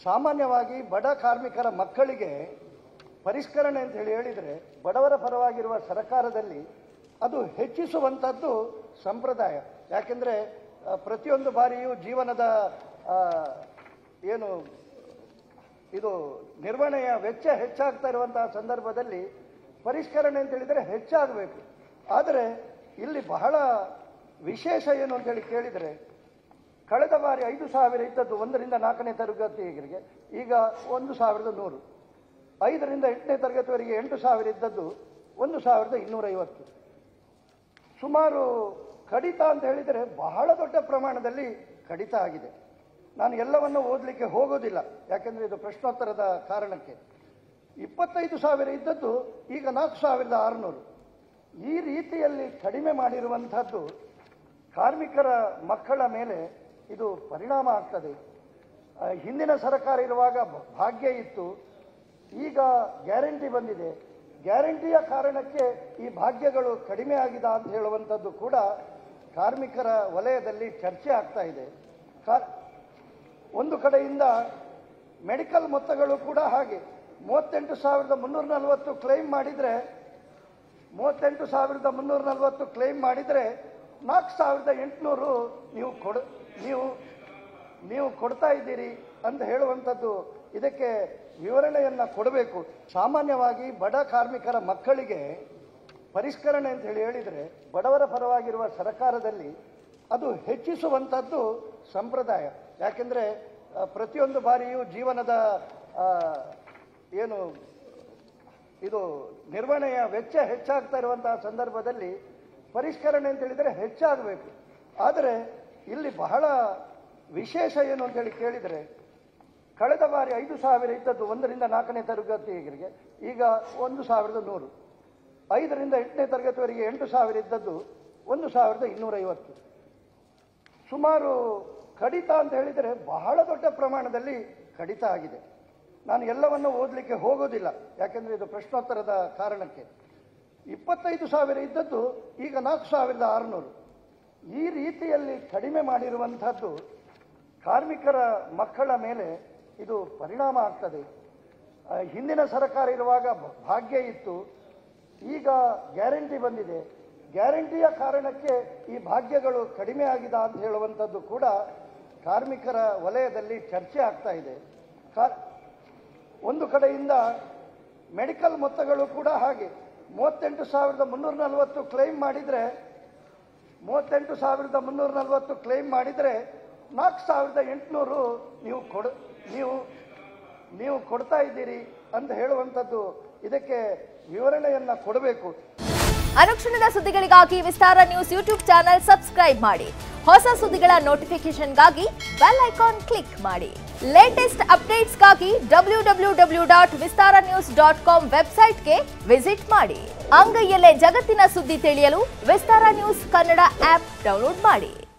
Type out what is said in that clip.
ಸಾಮಾನ್ಯವಾಗಿ ಬಡ ಕಾರ್ಮಿಕರ ಮಕ್ಕಳಿಗೆ ಪರಿಷ್ಕರಣೆ ಅಂತ ಹೇಳಿ ಹೇಳಿದರೆ ಬಡವರ ಪರವಾಗಿರುವ ಸರ್ಕಾರದಲ್ಲಿ ಅದು ಹೆಚ್ಚಿಸುವಂಥದ್ದು ಸಂಪ್ರದಾಯ ಯಾಕೆಂದರೆ ಪ್ರತಿಯೊಂದು ಬಾರಿಯೂ ಜೀವನದ ಆ, ಏನು ಇದು ನಿರ್ವಹಣೆಯ ವೆಚ್ಚ ಹೆಚ್ಚಾಗ್ತಾ ಇರುವಂತಹ ಸಂದರ್ಭದಲ್ಲಿ ಪರಿಷ್ಕರಣೆ ಅಂತ ಹೇಳಿದರೆ ಹೆಚ್ಚಾಗಬೇಕು ಆದರೆ ಇಲ್ಲಿ ಬಹಳ ವಿಶೇಷ ಏನು ಅಂತ ಹೇಳಿ ಕೇಳಿದರೆ ಕಳೆದ ಬಾರಿ ಐದು ಸಾವಿರ ಇದ್ದದ್ದು ಒಂದರಿಂದ ನಾಲ್ಕನೇ ತರಗತಿಯವರಿಗೆ ಈಗ ಒಂದು ಸಾವಿರದ ನೂರು ಐದರಿಂದ ಎಂಟನೇ ತರಗತಿವರೆಗೆ ಎಂಟು ಸಾವಿರ ಇದ್ದದ್ದು ಒಂದು ಸಾವಿರದ ಇನ್ನೂರೈವತ್ತು ಸುಮಾರು ಕಡಿತ ಅಂತ ಹೇಳಿದರೆ ಬಹಳ ದೊಡ್ಡ ಪ್ರಮಾಣದಲ್ಲಿ ಕಡಿತ ಆಗಿದೆ ನಾನು ಎಲ್ಲವನ್ನು ಓದಲಿಕ್ಕೆ ಹೋಗೋದಿಲ್ಲ ಯಾಕೆಂದರೆ ಇದು ಪ್ರಶ್ನೋತ್ತರದ ಕಾರಣಕ್ಕೆ ಇಪ್ಪತ್ತೈದು ಸಾವಿರ ಇದ್ದದ್ದು ಈಗ ನಾಲ್ಕು ಸಾವಿರದ ಆರುನೂರು ಈ ರೀತಿಯಲ್ಲಿ ಕಡಿಮೆ ಮಾಡಿರುವಂಥದ್ದು ಕಾರ್ಮಿಕರ ಮಕ್ಕಳ ಮೇಲೆ ಇದು ಪರಿಣಾಮ ಆಗ್ತದೆ ಆ, ಹಿಂದಿನ ಸರ್ಕಾರ ಇರುವಾಗ ಭ- ಭಾಗ್ಯ ಇತ್ತು ಈಗ ಗ್ಯಾರಂಟಿ ಬಂದಿದೆ ಗ್ಯಾರಂಟಿಯ ಕಾರಣಕ್ಕೆ ಈ ಭಾಗ್ಯಗಳು ಕಡಿಮೆ ಆಗಿದೆ ಅಂತ ಹೇಳುವಂಥದ್ದು ಕೂಡ ಕಾರ್ಮಿಕರ ವಲಯದಲ್ಲಿ ಚರ್ಚೆ ಆಗ್ತಾ ಇದೆ ಕಾ- ಒಂದು ಕಡೆಯಿಂದ ಮೆಡಿಕಲ್ ಮೊತ್ತಗಳು ಕೂಡ ಹಾಗೆ ಮೂವತ್ತೆಂಟು ಸಾವಿರದ ಮುನ್ನೂರ ನಲವತ್ತು ಕ್ಲೈಮ್ ಮಾಡಿದರೆ ಮೂವತ್ತೆಂಟು ಸಾವಿರದ ಮುನ್ನೂರ ನಲವತ್ತು ಕ್ಲೈಮ್ ಮಾಡಿದರೆ ನಾಲ್ಕು ಸಾವಿರದ ಎಂಟುನೂರು ನೀವು ಕೊಡ ನೀವು ನೀವು ಕೊಡ್ತಾ ಇದ್ದೀರಿ ಅಂತ ಹೇಳುವಂಥದ್ದು ಇದಕ್ಕೆ ವಿವರಣೆಯನ್ನು ಕೊಡಬೇಕು ಸಾಮಾನ್ಯವಾಗಿ ಬಡ ಕಾರ್ಮಿಕರ ಮಕ್ಕಳಿಗೆ ಪರಿಷ್ಕರಣೆ ಅಂತ ಹೇಳಿ ಹೇಳಿದರೆ ಬಡವರ ಪರವಾಗಿರುವ ಸರ್ಕಾರದಲ್ಲಿ ಅದು ಹೆಚ್ಚಿಸುವಂಥದ್ದು ಸಂಪ್ರದಾಯ ಯಾಕೆಂದರೆ ಪ್ರತಿಯೊಂದು ಬಾರಿಯೂ ಜೀವನದ ಆ, ಏನು ಇದು ನಿರ್ವಹಣೆಯ ವೆಚ್ಚ ಹೆಚ್ಚಾಗ್ತಾ ಇರುವಂತಹ ಸಂದರ್ಭದಲ್ಲಿ ಪರಿಷ್ಕರಣೆ ಅಂತ ಹೇಳಿದರೆ ಹೆಚ್ಚಾಗಬೇಕು ಆದರೆ ಇಲ್ಲಿ ಬಹಳ ವಿಶೇಷ ಏನು ಅಂತ ಹೇಳಿ ಕೇಳಿದರೆ ಕಳೆದ ಬಾರಿ ಐದು ಸಾವಿರ ಇದ್ದದ್ದು ಒಂದರಿಂದ ನಾಲ್ಕನೇ ತರಗತಿಯವರಿಗೆ ಈಗ ಒಂದು ಸಾವಿರದ ನೂರು ಐದರಿಂದ ಎಂಟನೇ ತರಗತಿವರೆಗೆ ಎಂಟು ಸಾವಿರ ಇದ್ದದ್ದು ಒಂದು ಸಾವಿರದ ಇನ್ನೂರೈವತ್ತು ಸುಮಾರು ಕಡಿತ ಅಂತ ಹೇಳಿದರೆ ಬಹಳ ದೊಡ್ಡ ಪ್ರಮಾಣದಲ್ಲಿ ಕಡಿತ ಆಗಿದೆ ನಾನು ಎಲ್ಲವನ್ನು ಓದಲಿಕ್ಕೆ ಹೋಗೋದಿಲ್ಲ ಯಾಕೆಂದರೆ ಇದು ಪ್ರಶ್ನೋತ್ತರದ ಕಾರಣಕ್ಕೆ ಇಪ್ಪತ್ತೈದು ಸಾವಿರ ಇದ್ದದ್ದು ಈಗ ನಾಲ್ಕು ಸಾವಿರದ ಆರುನೂರು ಈ ರೀತಿಯಲ್ಲಿ ಕಡಿಮೆ ಮಾಡಿರುವಂಥದ್ದು ಕಾರ್ಮಿಕರ ಮಕ್ಕಳ ಮೇಲೆ ಇದು ಪರಿಣಾಮ ಆಗ್ತದೆ ಆ, ಹಿಂದಿನ ಸರ್ಕಾರ ಇರುವಾಗ ಭ- ಭಾಗ್ಯ ಇತ್ತು ಈಗ ಗ್ಯಾರಂಟಿ ಬಂದಿದೆ ಗ್ಯಾರಂಟಿಯ ಕಾರಣಕ್ಕೆ ಈ ಭಾಗ್ಯಗಳು ಕಡಿಮೆ ಆಗಿದೆ ಅಂತ ಹೇಳುವಂಥದ್ದು ಕೂಡ ಕಾರ್ಮಿಕರ ವಲಯದಲ್ಲಿ ಚರ್ಚೆ ಆಗ್ತಾ ಇದೆ ಕಾ- ಒಂದು ಕಡೆಯಿಂದ ಮೆಡಿಕಲ್ ಮೊತ್ತಗಳು ಕೂಡ ಹಾಗೆ ಮೂವತ್ತೆಂಟು ಸಾವಿರದ ಮುನ್ನೂರ ನಲವತ್ತು ಕ್ಲೈಮ್ ಮಾಡಿದರೆ ಮೂವತ್ತೆಂಟು ಸಾವಿರದ ಮುನ್ನೂರ ನಲವತ್ತು ಕ್ಲೈಮ್ ಮಾಡಿದರೆ ನಾಲ್ಕು ಸಾವಿರದ ಎಂಟುನೂರು ನೀವು ಕೊಡ ನೀವು ನೀವು ಕೊಡ್ತಾ ಇದ್ದೀರಿ ಅಂತ ಹೇಳುವಂಥದ್ದು ಇದಕ್ಕೆ ವಿವರಣೆಯನ್ನು ಕೊಡಬೇಕು ಅನುಕ್ಷಣದ ಸುದ್ದಿಗಳಿಗಾಗಿ Vistara news YouTube channel subscribe ಮಾಡಿ ಹೊಸ ಸುದ್ದಿಗಳ ನೋಟಿಫಿಕೇಶನ್ಗಾಗಿ ಬೆಲ್ ಐಕಾನ್ ಕ್ಲಿಕ್ ಮಾಡಿ ಲೇಟೆಸ್ಟ್ ಅಪ್ಡೇಟ್ಸ್ಗಾಗಿ W W W dot Vistara news dot com ವೆಬ್ಸೈಟ್ಗೆ ವಿಸಿಟ್ ಮಾಡಿ ಅಂಗೈಯಲ್ಲೇ ಜಗತ್ತಿನ ಸುದ್ದಿ ತಿಳಿಯಲು Vistara news Kannada app download ಮಾಡಿ